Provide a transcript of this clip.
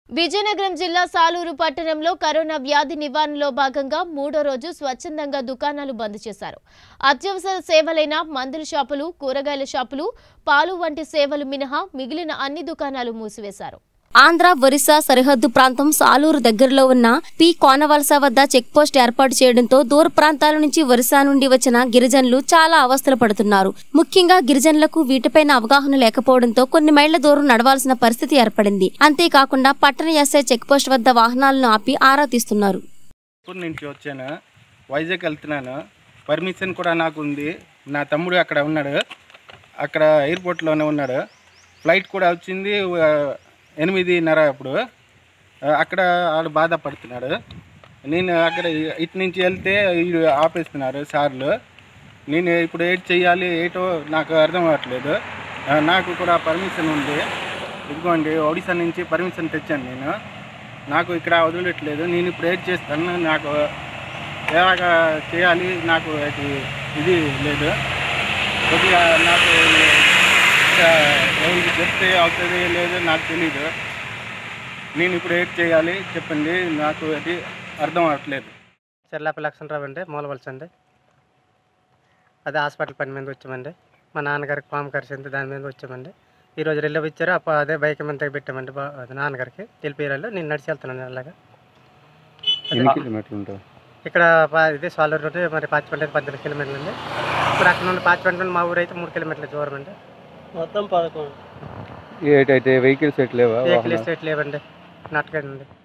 విజయనగరం జిల్లా సాలూరు పట్టణంలో కరోనా వ్యాధి నివారణలో భాగంగా మూడో రోజు స్వచ్ఛందంగా దుకాణాలు బంద్ చేశారు అత్యవసర సేవలైన మందుల షాపులు కూరగాయల షాపులు పాలు వంటి సేవలు మినహా మిగిలిన అన్ని దుకాణాలు మూసివేశారు ఆంధ్ర ఒరిస్సా సరిహద్దు ప్రాంతం సాలూరు దగ్గరలో ఉన్న పి కోనవలస వద్ద చెక్ పోస్ట్ ఏర్పాటు చేయడంతో దూర ప్రాంతాల నుంచి ఒరిస్సా నుండి వచ్చిన గిరిజనులు చాలా అవస్థలు పడుతున్నారు ముఖ్యంగా గిరిజనులకు వీటిపైన అవగాహన లేకపోవడంతో కొన్ని మైళ్ల దూరం నడవాల్సిన పరిస్థితి ఏర్పడింది అంతేకాకుండా పట్టణ ఎస్ఐ చెక్ పోస్ట్ వద్ద వాహనాలను ఆపి ఆరా తీస్తున్నారు ఊరు నుంచి వచ్చాను వైజాగ్ వెళ్తున్నాను పర్మిషన్ కూడా నాకు ఉంది నా తమ్ముడు అక్కడ ఉన్నాడు అక్కడ ఎయిర్పోర్ట్లోనే ఉన్నాడు ఫ్లైట్ కూడా వచ్చింది ఆ, ఎనిమిదిన్నర అప్పుడు ఆ, అక్కడ వాళ్ళు బాధపడుతున్నాడు నేను అక్కడ ఇటు నుంచి వెళ్తే వీళ్ళు ఆపేస్తున్నారు సార్లు నేను ఇప్పుడు ఏటి చెయ్యాలి ఏటో నాకు అర్థం అవ్వట్లేదు ఆ, నాకు కూడా పర్మిషన్ ఉంది ఇదిగోండి ఒడిశా నుంచి పర్మిషన్ తెచ్చాను నేను నాకు ఇక్కడ వదిలట్లేదు నేను ఇప్పుడు ఏది చేస్తాను నాకు ఎలాగ చేయాలి నాకు అది ఇది లేదు కొద్దిగా నాకు ఇంకా ఎవరికి చెప్తే అవుతుంది లేదు నాకు తెలీదు నేను ఇప్పుడు ఏది చేయాలి చెప్పండి నాకు అది అర్థం అవ్వట్లేదు చెర్లాపల్లి లక్ష్మణరావు అండి మూలవలస అండి అదే హాస్పిటల్ పని మీద వచ్చామండి మా నాన్నగారికి పాము కరిచింది దాని మీద వచ్చామండి ఈరోజు రిలీవ్ ఇచ్చారు అప్పుడు అదే బైక్ మీద పెట్టామండి బా- అది నాన్నగారికి తెలిపిరాళ్ళు నేను నడిచి వెళ్తున్నాను అలాగా ఎన్ని కిలోమీటర్లు ఉంటుంది ఇక్కడ పా- ఇది సాలూరు నుండి మరి పాచిపంట అయితే పద్దెనిమిది కిలోమీటర్లు అండి ఇప్పుడు అక్కడ నుండి పాచిపంట నుండి మా ఊరు అయితే మూడు కిలోమీటర్ల దూరం అండి మొత్తం పదకొండు ఏటైతే వెహికల్స్ ఎట్లేవా వెహికల్ ఎస్టేట్ లేవండి నట్టగా ఉంది